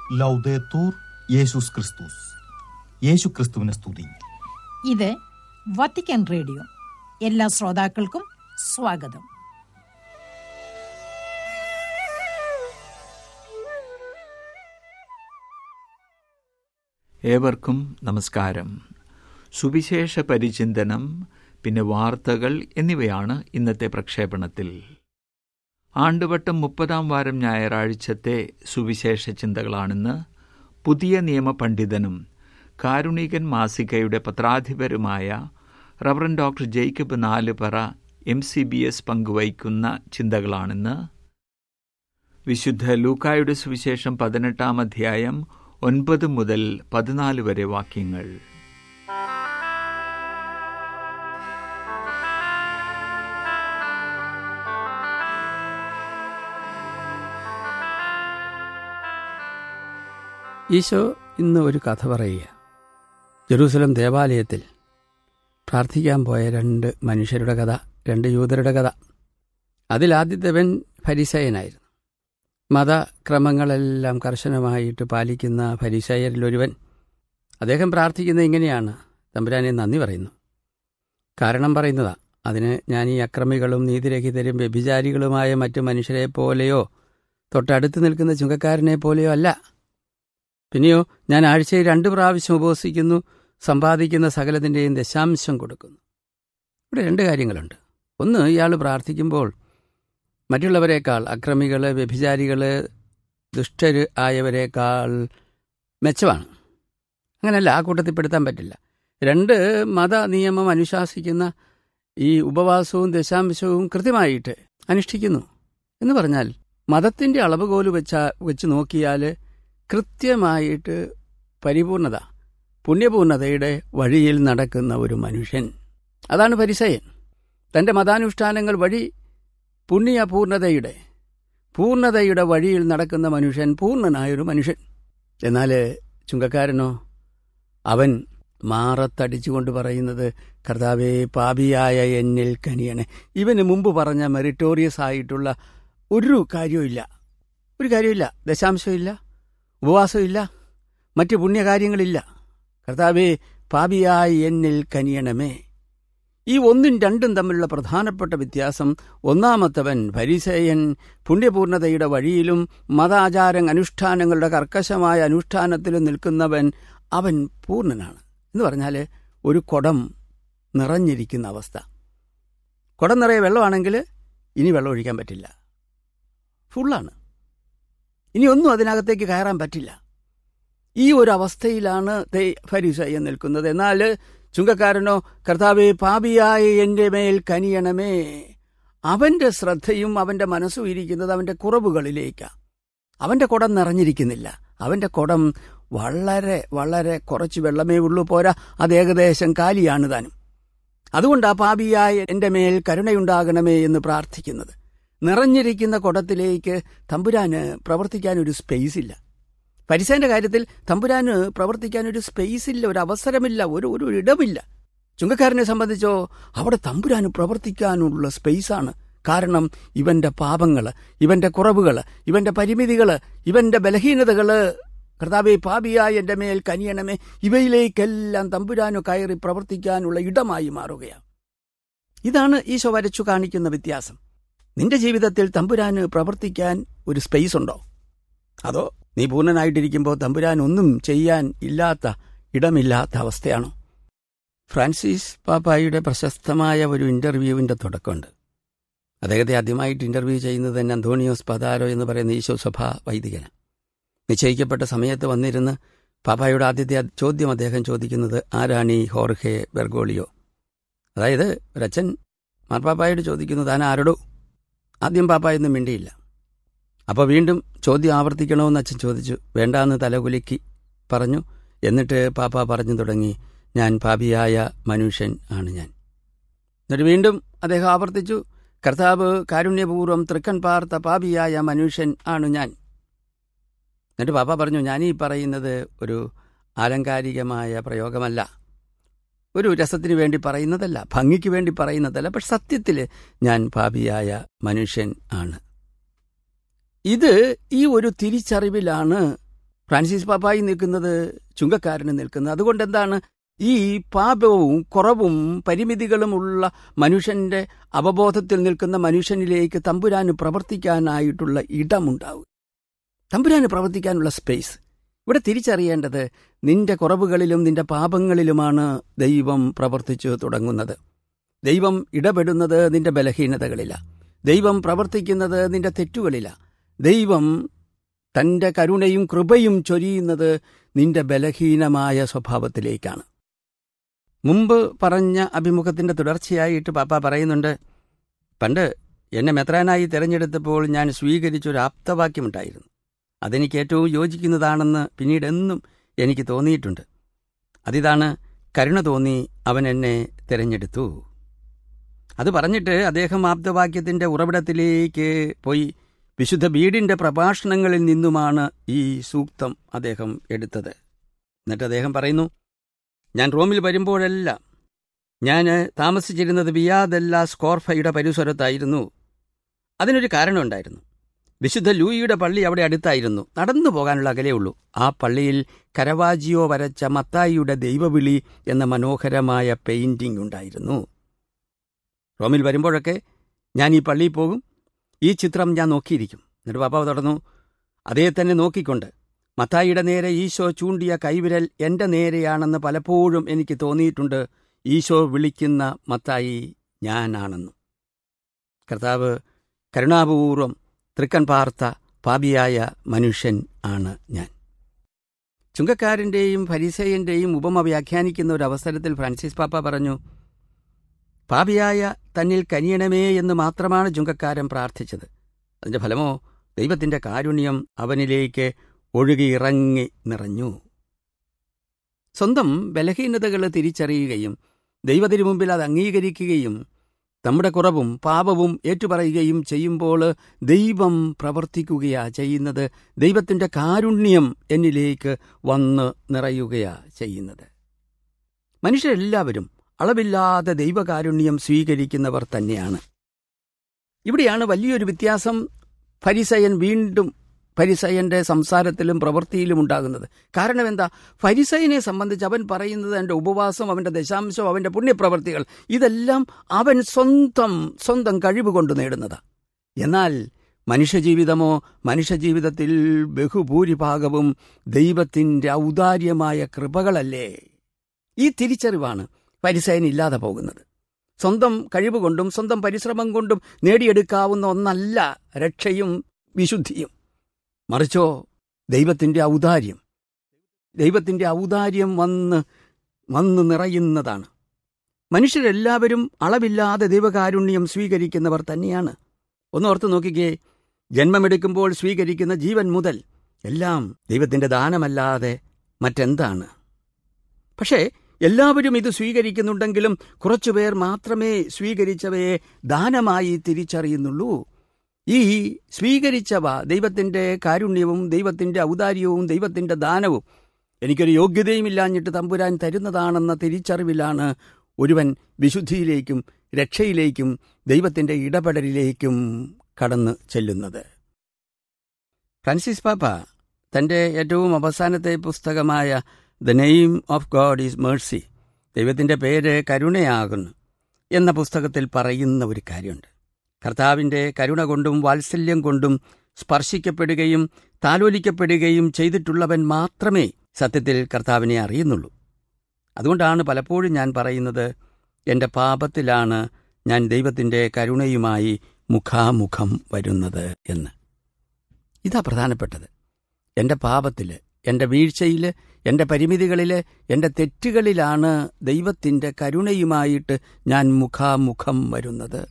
ലൗദേത്തൂർ യേശുസ് ക്രിസ്തുസ് യേശു ക്രിസ്തുവിനെ സ്തുതി ഇത് വത്തിക്കാൻ റേഡിയോ എല്ലാ ശ്രോതാക്കൾക്കും സ്വാഗതം ഏവർക്കും നമസ്കാരം സുവിശേഷ പരിചിന്തനം പിന്നെ വാർത്തകൾ എന്നിവയാണ് ഇന്നത്തെ പ്രക്ഷേപണത്തിൽ ആണ്ടുവട്ടം മുപ്പതാം വാരം ഞായറാഴ്ചത്തെ സുവിശേഷ ചിന്തകളാണെന്ന് പുതിയ നിയമ പണ്ഡിതനും കാരുണികൻ മാസികയുടെ പത്രാധിപരുമായ reverend doctor Jacob Nalupara M C B S പങ്കുവയ്ക്കുന്ന ചിന്തകളാണെന്ന് വിശുദ്ധ ലൂക്കായുടെ സുവിശേഷം പതിനെട്ടാം അധ്യായം ഒൻപത് മുതൽ പതിനാല് വരെ വാക്യങ്ങൾ ഈശോ ഇന്ന് ഒരു കഥ പറയുക ജെറൂസലം ദേവാലയത്തിൽ പ്രാർത്ഥിക്കാൻ പോയ രണ്ട് മനുഷ്യരുടെ കഥ രണ്ട് യൂതരുടെ കഥ അതിലാദ്യത്തവൻ ഫരിസയനായിരുന്നു മതക്രമങ്ങളെല്ലാം കർശനമായിട്ട് പാലിക്കുന്ന ഫരിസയരിലൊരുവൻ അദ്ദേഹം പ്രാർത്ഥിക്കുന്നത് ഇങ്ങനെയാണ് തമ്പുരാനെ നന്ദി പറയുന്നു കാരണം പറയുന്നതാ അതിന് ഞാൻ ഈ അക്രമികളും നീതിരഹിതരും വ്യഭിചാരികളുമായ മറ്റു മനുഷ്യരെ പോലെയോ തൊട്ടടുത്ത് നിൽക്കുന്ന ചുങ്കക്കാരനെ പോലെയോ അല്ല പിന്നെയോ ഞാൻ ആഴ്ചയിൽ രണ്ട് പ്രാവശ്യം ഉപവസിക്കുന്നു സമ്പാദിക്കുന്ന സകലത്തിൻ്റെയും ദശാംശം കൊടുക്കുന്നു ഇവിടെ രണ്ട് കാര്യങ്ങളുണ്ട് ഒന്ന് ഇയാൾ പ്രാർത്ഥിക്കുമ്പോൾ മറ്റുള്ളവരെക്കാൾ അക്രമികൾ വ്യഭിചാരികൾ ദുഷ്ടർ ആയവരെക്കാൾ മെച്ചമാണ് അങ്ങനെയല്ല ആ കൂട്ടത്തിൽ പെടുത്താൻ പറ്റില്ല രണ്ട് മത നിയമം അനുശാസിക്കുന്ന ഈ ഉപവാസവും ദശാംശവും കൃത്യമായിട്ട് അനുഷ്ഠിക്കുന്നു എന്ന് പറഞ്ഞാൽ മതത്തിൻ്റെ അളവുകോല് വെച്ച വെച്ച് നോക്കിയാൽ കൃത്യമായിട്ട് പരിപൂർണത പുണ്യപൂർണതയുടെ വഴിയിൽ നടക്കുന്ന ഒരു മനുഷ്യൻ അതാണ് പരിസയൻ തൻ്റെ മതാനുഷ്ഠാനങ്ങൾ വഴി പുണ്യപൂർണതയുടെ പൂർണ്ണതയുടെ വഴിയിൽ നടക്കുന്ന മനുഷ്യൻ പൂർണ്ണനായൊരു മനുഷ്യൻ എന്നാൽ ചുങ്കക്കാരനോ അവൻ മാറത്തടിച്ചുകൊണ്ട് പറയുന്നത് കർത്താവേ പാപിയായ എന്നിൽ കനിയണേ ഇവന് മുമ്പ് പറഞ്ഞ മെറിറ്റോറിയസ് ആയിട്ടുള്ള ഒരു കാര്യമില്ല ഒരു കാര്യമില്ല ദശാംശമില്ല ഉപവാസമില്ല മറ്റ് പുണ്യകാര്യങ്ങളില്ല കർത്താവേ പാപിയായി എന്നിൽ കനിയണമേ ഈ ഒന്നും രണ്ടും തമ്മിലുള്ള പ്രധാനപ്പെട്ട വ്യത്യാസം ഒന്നാമത്തവൻ പരിസയൻ പുണ്യപൂർണതയുടെ വഴിയിലും മതാചാര അനുഷ്ഠാനങ്ങളുടെ കർക്കശമായ അനുഷ്ഠാനത്തിലും നിൽക്കുന്നവൻ അവൻ പൂർണ്ണനാണ് എന്ന് പറഞ്ഞാൽ ഒരു കുടം നിറഞ്ഞിരിക്കുന്ന അവസ്ഥ കുടം നിറയെ വെള്ളമാണെങ്കിൽ ഇനി വെള്ളം ഒഴിക്കാൻ പറ്റില്ല ഫുള്ളാണ് ഇനി ഒന്നും അതിനകത്തേക്ക് കയറാൻ പറ്റില്ല ഈ ഒരു അവസ്ഥയിലാണ് ഫരീസയ്യൻ നിൽക്കുന്നത് എന്നാൽ ചുങ്കക്കാരനോ കർത്താവെ പാപിയായ എൻ്റെ മേൽ കനിയണമേ അവന്റെ ശ്രദ്ധയും അവന്റെ മനസ്സും ഇരിക്കുന്നത് അവന്റെ കുറവുകളിലേക്കാണ് അവന്റെ കുടം നിറഞ്ഞിരിക്കുന്നില്ല അവന്റെ കുടം വളരെ വളരെ കുറച്ച് വെള്ളമേ ഉള്ളൂ പോരാ അത് ഏകദേശം കാലിയാണ് താനും അതുകൊണ്ടാ പാപിയായ എൻ്റെ മേൽ കരുണയുണ്ടാകണമേ എന്ന് പ്രാർത്ഥിക്കുന്നത് നിറഞ്ഞിരിക്കുന്ന കുടത്തിലേക്ക് തമ്പുരാന് പ്രവർത്തിക്കാൻ ഒരു സ്പേസ് ഇല്ല പരിസേന്റെ കാര്യത്തിൽ തമ്പുരാന് പ്രവർത്തിക്കാൻ ഒരു സ്പേസ് ഇല്ല ഒരു അവസരമില്ല ഒരു ഒരു ഇടമില്ല ചുങ്കക്കാരനെ സംബന്ധിച്ചോ അവിടെ തമ്പുരാന് പ്രവർത്തിക്കാനുള്ള സ്പേസാണ് കാരണം ഇവന്റെ പാപങ്ങള് ഇവന്റെ കുറവുകള് ഇവന്റെ പരിമിതികള് ഇവന്റെ ബലഹീനതകള് കർത്താവെ പാപിയായ എൻ്റെ മേൽ കനിയണമേ ഇവയിലേക്കെല്ലാം തമ്പുരാനു കയറി പ്രവർത്തിക്കാനുള്ള ഇടമായി മാറുകയാണ് ഇതാണ് ഈശോ വരച്ചു കാണിക്കുന്ന വ്യത്യാസം നിന്റെ ജീവിതത്തിൽ തമ്പുരാന് പ്രവർത്തിക്കാൻ ഒരു സ്പേസ് ഉണ്ടോ അതോ നീ പൂർണ്ണനായിട്ടിരിക്കുമ്പോൾ തമ്പുരാൻ ഒന്നും ചെയ്യാൻ ഇല്ലാത്ത ഇടമില്ലാത്ത അവസ്ഥയാണോ ഫ്രാൻസിസ് പാപ്പായുടെ പ്രശസ്തമായ ഒരു ഇന്റർവ്യൂവിന്റെ തുടക്കമുണ്ട് അദ്ദേഹത്തെ ആദ്യമായിട്ട് ഇന്റർവ്യൂ ചെയ്യുന്നത് തന്നെ അന്തോണിയോസ് പതാരോ എന്ന് പറയുന്ന ഈശോ സഭ വൈദികനാണ് നിശ്ചയിക്കപ്പെട്ട സമയത്ത് വന്നിരുന്ന് പാപ്പായുടെ ആദ്യത്തെ ചോദ്യം അദ്ദേഹം ചോദിക്കുന്നത് ആരാണ് ഈ ഹോർഹെ ബെർഗോളിയോ അതായത് ഒരച്ഛൻ മാർപ്പാപ്പായോട് ചോദിക്കുന്നു താൻ ആരോടോ ആദ്യം പാപ്പായൊന്നും മിണ്ടിയില്ല അപ്പോൾ വീണ്ടും ചോദ്യം ആവർത്തിക്കണമെന്ന് അച്ഛൻ ചോദിച്ചു വേണ്ടാന്ന് തലകുലുക്കി പറഞ്ഞു എന്നിട്ട് പാപ്പ പറഞ്ഞു തുടങ്ങി ഞാൻ പാപിയായ മനുഷ്യൻ ആണ് ഞാൻ എന്നിട്ട് വീണ്ടും അദ്ദേഹം ആവർത്തിച്ചു കർത്താവ് കാരുണ്യപൂർവ്വം തൃക്കൺ പാർത്ത പാപിയായ മനുഷ്യൻ ആണ് ഞാൻ എന്നിട്ട് പാപ്പ പറഞ്ഞു ഞാൻ ഈ പറയുന്നത് ഒരു ആലങ്കാരികമായ പ്രയോഗമല്ല ഒരു രസത്തിന് വേണ്ടി പറയുന്നതല്ല ഭംഗിക്ക് വേണ്ടി പറയുന്നതല്ല പക്ഷെ സത്യത്തിൽ ഞാൻ പാപിയായ മനുഷ്യൻ ആണ് ഇത് ഈ ഒരു തിരിച്ചറിവിലാണ് ഫ്രാൻസിസ് പാപ്പായി നിൽക്കുന്നത് ചുങ്കക്കാരന് നിൽക്കുന്നത് അതുകൊണ്ട് എന്താണ് ഈ പാപവും കുറവും പരിമിതികളുമുള്ള മനുഷ്യന്റെ അവബോധത്തിൽ നിൽക്കുന്ന മനുഷ്യനിലേക്ക് തമ്പുരാന് പ്രവർത്തിക്കാനായിട്ടുള്ള ഇടമുണ്ടാവും തമ്പുരാന് പ്രവർത്തിക്കാനുള്ള സ്പേസ് ഇവിടെ തിരിച്ചറിയേണ്ടത് നിന്റെ കുറവുകളിലും നിന്റെ പാപങ്ങളിലുമാണ് ദൈവം പ്രവർത്തിച്ചു തുടങ്ങുന്നത് ദൈവം ഇടപെടുന്നത് നിന്റെ ബലഹീനതകളില ദൈവം പ്രവർത്തിക്കുന്നത് നിന്റെ തെറ്റുകളില ദൈവം തന്റെ കരുണയും കൃപയും ചൊരിയുന്നത് നിന്റെ ബലഹീനമായ സ്വഭാവത്തിലേക്കാണ് മുമ്പ് പറഞ്ഞ അഭിമുഖത്തിന്റെ തുടർച്ചയായിട്ട് പാപ്പ പറയുന്നുണ്ട് പണ്ട് എന്നെ മെത്രാനായി തിരഞ്ഞെടുത്തപ്പോൾ ഞാൻ സ്വീകരിച്ചൊരു ആപ്തവാക്യമുണ്ടായിരുന്നു അതെനിക്ക് ഏറ്റവും യോജിക്കുന്നതാണെന്ന് പിന്നീട് എന്നും എനിക്ക് തോന്നിയിട്ടുണ്ട് അതിതാണ് കരുണ തോന്നി അവൻ എന്നെ തിരഞ്ഞെടുത്തു അത് പറഞ്ഞിട്ട് അദ്ദേഹം ആപ്തവാക്യത്തിന്റെ ഉറവിടത്തിലേക്ക് പോയി വിശുദ്ധ ബീഡിന്റെ പ്രഭാഷണങ്ങളിൽ നിന്നുമാണ് ഈ സൂക്തം അദ്ദേഹം എടുത്തത് എന്നിട്ട് അദ്ദേഹം പറയുന്നു ഞാൻ റോമിൽ വരുമ്പോഴെല്ലാം ഞാൻ താമസിച്ചിരുന്നത് വിയാദല്ല സ്കോർഫയുടെ പരിസരത്തായിരുന്നു അതിനൊരു കാരണമുണ്ടായിരുന്നു വിശുദ്ധ ലൂയിയുടെ പള്ളി അവിടെ അടുത്തായിരുന്നു നടന്നു പോകാനുള്ള അകലേ ഉള്ളൂ ആ പള്ളിയിൽ കരവാജിയോ വരച്ച മത്തായിയുടെ ദൈവവിളി എന്ന മനോഹരമായ പെയിന്റിംഗ് ഉണ്ടായിരുന്നു റോമിൽ വരുമ്പോഴൊക്കെ ഞാൻ ഈ പള്ളിയിൽ പോകും ഈ ചിത്രം ഞാൻ നോക്കിയിരിക്കും എന്നിട്ട് പാപ്പാവ് തുടർന്നു അതേ തന്നെ നോക്കിക്കൊണ്ട് മത്തായിയുടെ നേരെ ഈശോ ചൂണ്ടിയ കൈവിരൽ എൻ്റെ നേരെയാണെന്ന് പലപ്പോഴും എനിക്ക് തോന്നിയിട്ടുണ്ട് ഈശോ വിളിക്കുന്ന മത്തായി ഞാനാണെന്നും കർത്താവ് കരുണാപൂർവം തൃക്കൻ പാർത്ത പാപിയായ മനുഷ്യൻ ആണ് ഞാൻ ചുങ്കക്കാരൻ്റെയും ഫരിസയൻ്റെയും ഉപമ വ്യാഖ്യാനിക്കുന്ന ഒരു അവസരത്തിൽ ഫ്രാൻസിസ് പാപ്പ പറഞ്ഞു പാപിയായ തന്നിൽ കനിയണമേ എന്ന് മാത്രമാണ് ചുങ്കക്കാരൻ പ്രാർത്ഥിച്ചത് അതിന്റെ ഫലമോ ദൈവത്തിന്റെ കാരുണ്യം അവനിലേക്ക് ഒഴുകിയിറങ്ങി നിറഞ്ഞു സ്വന്തം ബലഹീനതകൾ തിരിച്ചറിയുകയും ദൈവത്തിനു മുമ്പിൽ അത് അംഗീകരിക്കുകയും നമ്മുടെ കുറവും പാപവും ഏറ്റുപറയുകയും ചെയ്യുമ്പോൾ ദൈവം പ്രവർത്തിക്കുകയാ ചെയ്യുന്നത് ദൈവത്തിന്റെ കാരുണ്യം എന്നിലേക്ക് വന്ന് നിറയുകയാ ചെയ്യുന്നത് മനുഷ്യരെല്ലാവരും അളവില്ലാതെ ദൈവകാരുണ്യം സ്വീകരിക്കുന്നവർ തന്നെയാണ് ഇവിടെയാണ് വലിയൊരു വ്യത്യാസം ഫരിസയൻ വീണ്ടും ഫരിസയന്റെ സംസാരത്തിലും പ്രവൃത്തിയിലും ഉണ്ടാകുന്നത് കാരണം എന്താ ഫരിസയനെ സംബന്ധിച്ച് അവൻ പറയുന്നത് അവന്റെ ഉപവാസം അവന്റെ ദശാംശം അവന്റെ പുണ്യപ്രവൃത്തികൾ ഇതെല്ലാം അവൻ സ്വന്തം സ്വന്തം കഴിവ് കൊണ്ട് നേടുന്നതാ എന്നാൽ മനുഷ്യജീവിതമോ മനുഷ്യജീവിതത്തിൽ ബഹുഭൂരിഭാഗവും ദൈവത്തിന്റെ ഔദാര്യമായ കൃപകളല്ലേ ഈ തിരിച്ചറിവാണ് പരിസയൻ ഇല്ലാതെ പോകുന്നത് സ്വന്തം കഴിവുകൊണ്ടും സ്വന്തം പരിശ്രമം കൊണ്ടും നേടിയെടുക്കാവുന്ന ഒന്നല്ല രക്ഷയും വിശുദ്ധിയും മറിച്ചോ ദൈവത്തിന്റെ ഔദാര്യം ദൈവത്തിന്റെ ഔദാര്യം വന്ന് വന്ന് നിറയുന്നതാണ് മനുഷ്യരെല്ലാവരും അളവില്ലാതെ ദൈവകാരുണ്യം സ്വീകരിക്കുന്നവർ തന്നെയാണ് ഒന്നോർത്ത് നോക്കിക്കേ ജന്മമെടുക്കുമ്പോൾ സ്വീകരിക്കുന്ന ജീവൻ മുതൽ എല്ലാം ദൈവത്തിന്റെ ദാനമല്ലാതെ മറ്റെന്താണ് പക്ഷേ എല്ലാവരും ഇത് സ്വീകരിക്കുന്നുണ്ടെങ്കിലും കുറച്ചുപേർ മാത്രമേ സ്വീകരിച്ചവയെ ദാനമായി തിരിച്ചറിയുന്നുള്ളൂ ഈ സ്വീകരിച്ചവ ദൈവത്തിന്റെ കാരുണ്യവും ദൈവത്തിന്റെ ഔദാര്യവും ദൈവത്തിന്റെ ദാനവും എനിക്കൊരു യോഗ്യതയുമില്ലാഞ്ഞിട്ട് തമ്പുരാൻ തരുന്നതാണെന്ന തിരിച്ചറിവിലാണ് ഒരുവൻ വിശുദ്ധിയിലേക്കും രക്ഷയിലേക്കും ദൈവത്തിന്റെ ഇടപെടലിലേക്കും കടന്നു ചെല്ലുന്നത് ഫ്രാൻസിസ് പാപ്പ തന്റെ ഏറ്റവും അവസാനത്തെ പുസ്തകമായ the name of God is mercy ദൈവത്തിന്റെ പേര് കരുണയാകുന്നു എന്ന പുസ്തകത്തിൽ പറയുന്ന ഒരു കാര്യമുണ്ട് കർത്താവിന്റെ കരുണ കൊണ്ടും വാത്സല്യം കൊണ്ടും സ്പർശിക്കപ്പെടുകയും താലോലിക്കപ്പെടുകയും ചെയ്തിട്ടുള്ളവൻ മാത്രമേ സത്യത്തിൽ കർത്താവിനെ അറിയുന്നുള്ളൂ അതുകൊണ്ടാണ് പലപ്പോഴും ഞാൻ പറയുന്നത് എൻ്റെ പാപത്തിലാണ് ഞാൻ ദൈവത്തിൻ്റെ കരുണയുമായി മുഖാമുഖം വരുന്നത് എന്ന് ഇതാ പ്രധാനപ്പെട്ടത് എൻ്റെ പാപത്തിൽ എൻ്റെ വീഴ്ചയിൽ എൻ്റെ പരിമിതികളിൽ എൻ്റെ തെറ്റുകളിലാണ് ദൈവത്തിൻ്റെ കരുണയുമായിട്ട് ഞാൻ മുഖാമുഖം വരുന്നത്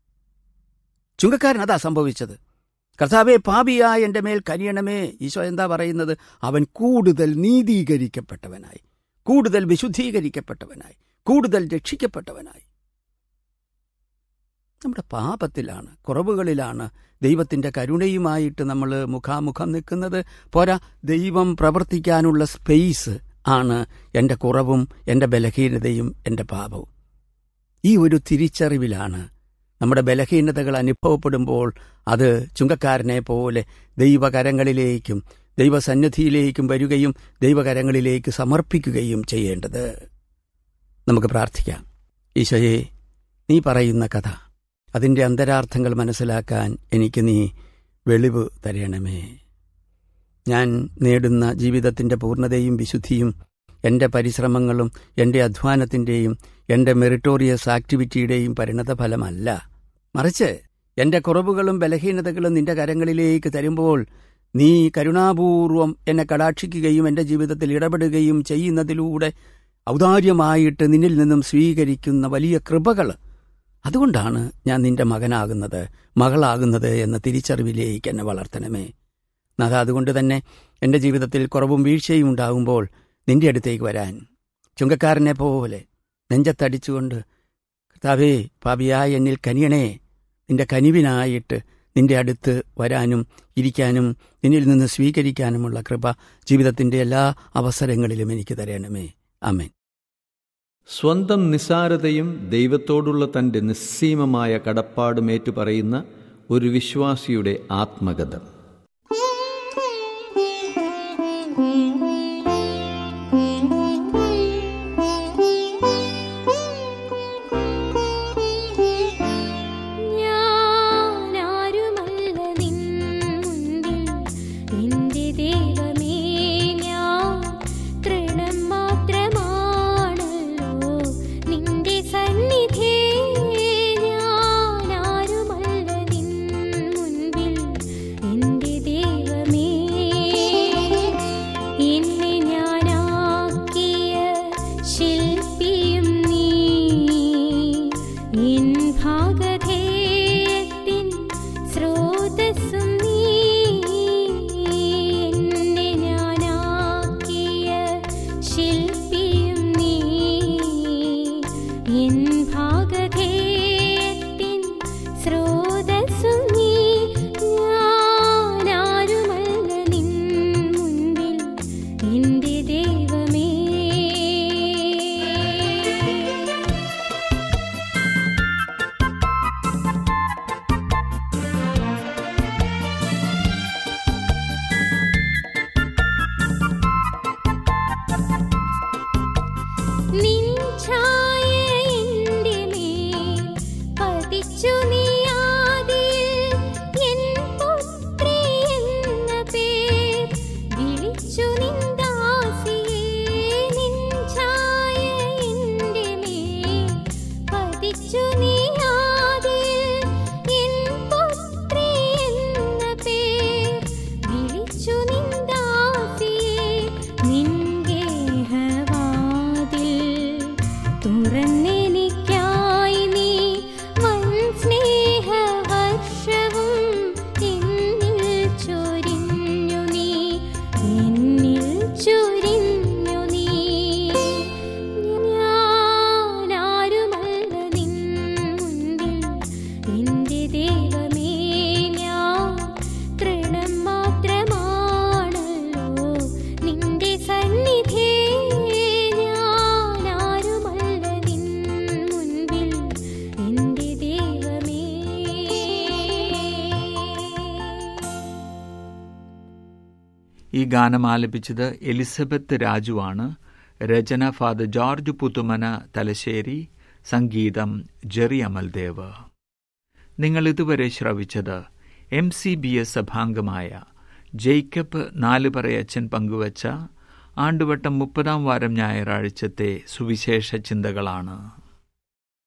ചുങ്കക്കാരൻ അതാ സംഭവിച്ചത് കർത്താവെ പാപിയായ എൻ്റെ മേൽ കനിയണമേ ഈശോ എന്താ പറയുന്നത് അവൻ കൂടുതൽ നീതീകരിക്കപ്പെട്ടവനായി കൂടുതൽ വിശുദ്ധീകരിക്കപ്പെട്ടവനായി കൂടുതൽ രക്ഷിക്കപ്പെട്ടവനായി നമ്മുടെ പാപത്തിലാണ് കുറവുകളിലാണ് ദൈവത്തിന്റെ കരുണയുമായിട്ട് നമ്മൾ മുഖാമുഖം നിൽക്കുന്നത് പോരാ ദൈവം പ്രവർത്തിക്കാനുള്ള സ്പേസ് ആണ് എൻ്റെ കുറവും എൻ്റെ ബലഹീനതയും എൻ്റെ പാപവും ഈ ഒരു തിരിച്ചറിവിലാണ് നമ്മുടെ ബലഹീനതകൾ അനുഭവപ്പെടുമ്പോൾ അത് ചുങ്കക്കാരനെ പോലെ ദൈവകരങ്ങളിലേക്കും ദൈവസന്നിധിയിലേക്കും വരികയും ദൈവകരങ്ങളിലേക്ക് സമർപ്പിക്കുകയും ചെയ്യേണ്ടത് നമുക്ക് പ്രാർത്ഥിക്കാം ഈശോയെ നീ പറയുന്ന കഥ അതിൻ്റെ അന്തരാർത്ഥങ്ങൾ മനസ്സിലാക്കാൻ എനിക്ക് നീ വെളിവ് തരണമേ ഞാൻ നേടുന്ന ജീവിതത്തിൻ്റെ പൂർണ്ണതയും വിശുദ്ധിയും എൻ്റെ പരിശ്രമങ്ങളും എൻ്റെ അധ്വാനത്തിൻ്റെയും എൻ്റെ മെറിറ്റോറിയസ് ആക്ടിവിറ്റിയുടെയും പരിണതഫലമല്ല മറിച്ച് എൻ്റെ കുറവുകളും ബലഹീനതകളും നിന്റെ കരങ്ങളിലേക്ക് തരുമ്പോൾ നീ കരുണാപൂർവം എന്നെ കടാക്ഷിക്കുകയും എൻ്റെ ജീവിതത്തിൽ ഇടപെടുകയും ചെയ്യുന്നതിലൂടെ ഔദാര്യമായിട്ട് നിന്നിൽ നിന്നും സ്വീകരിക്കുന്ന വലിയ കൃപകൾ അതുകൊണ്ടാണ് ഞാൻ നിന്റെ മകനാകുന്നത് മകളാകുന്നത് എന്ന തിരിച്ചറിവിലേക്ക് എന്നെ വളർത്തണമേ നാഥ അതുകൊണ്ട് തന്നെ എൻ്റെ ജീവിതത്തിൽ കുറവും വീഴ്ചയും ഉണ്ടാകുമ്പോൾ നിന്റെ അടുത്തേക്ക് വരാൻ ചുങ്കക്കാരനെ പോലെ നെഞ്ചത്തടിച്ചുകൊണ്ട് കർത്താവേ പാപിയായ എന്നിൽ കനിയണേ നിന്റെ കനിവിനായിട്ട് നിന്റെ അടുത്ത് വരാനും ഇരിക്കാനും നിന്നിൽ നിന്ന് സ്വീകരിക്കാനുമുള്ള കൃപ ജീവിതത്തിൻ്റെ എല്ലാ അവസരങ്ങളിലും എനിക്ക് തരണമേ അമേൻ സ്വന്തം നിസ്സാരതയും ദൈവത്തോടുള്ള തൻ്റെ നിസ്സീമമായ കടപ്പാടും ഏറ്റുപറയുന്ന ഒരു വിശ്വാസിയുടെ ആത്മകഥ ഞാനാരുമല്ല നിൻ മുൻപിൽ എന്റെ ദൈവമേ ഞാൻ തൃണം മാത്രമാണല്ലോ നിന്റെ സന്നിധേ ഞാനാരുമല്ല നിൻ മുൻപിൽ എന്റെ ദൈവമേ എന്നെ ഞാനാക്കിയ ശില്പിയും നീ എൻ ഭാഗധേയത്തിൻ സ്രോതസ്സും നീ എന്നെ ഞാനാക്കിയ ശില്പിയും നീ എൻ ഭാഗധേയത്തിൻ സ്രോതസ്സും നീ ഞാനാരുമല്ല നിൻ മുൻപിൽ എന്റെ ദൈവമേ നിൻ ഛായ എന്റെ മേൽ പതിച്ചു നീ ആദിയിൽ എൻ പുത്രി എന്ന പേർ വിളിച്ചു നിൻ ദാസിയെ നിൻ ഛായ എന്റെ മേൽ പതിച്ചു നീ ആദിയിൽ എൻ പുത്രി എന്ന പേർ വിളിച്ചു നിൻ ദാസിയെ നിൻ ഗേഹവാതിൽ തുറന്നെനിക്കായി നീ വൻ സ്നേഹവർഷവും എന്നിൽ ചൊരിഞ്ഞു നീ എന്നിൽ ചൊരിഞ്ഞു നീ ഞാനാരുമല്ല നിൻ മുൻപിൽ എന്റെ ദൈവമേ ഞാൻ തൃണം മാത്രമാണല്ലോ നിന്റെ സന്നിധേ ഞാനാരുമല്ല നിൻ മുൻപിൽ എന്റെ ദൈവമേ ഈ ഗാനം ആലപിച്ചത് എലിസബത്ത് രാജുവാണ് രചന ഫാദർ ജോർജ് പുത്തുമന തലശ്ശേരി സംഗീതം ജെറി അമൽദേവ് നിങ്ങൾ ഇതുവരെ ശ്രവിച്ചത് എം സി ബി എസ് സഭാംഗമായ ജേക്കബ് നാലുപറയച്ചൻ പങ്കുവച്ച ആണ്ടുവട്ടം മുപ്പതാം വാരം ഞായറാഴ്ചത്തെ സുവിശേഷ ചിന്തകളാണ്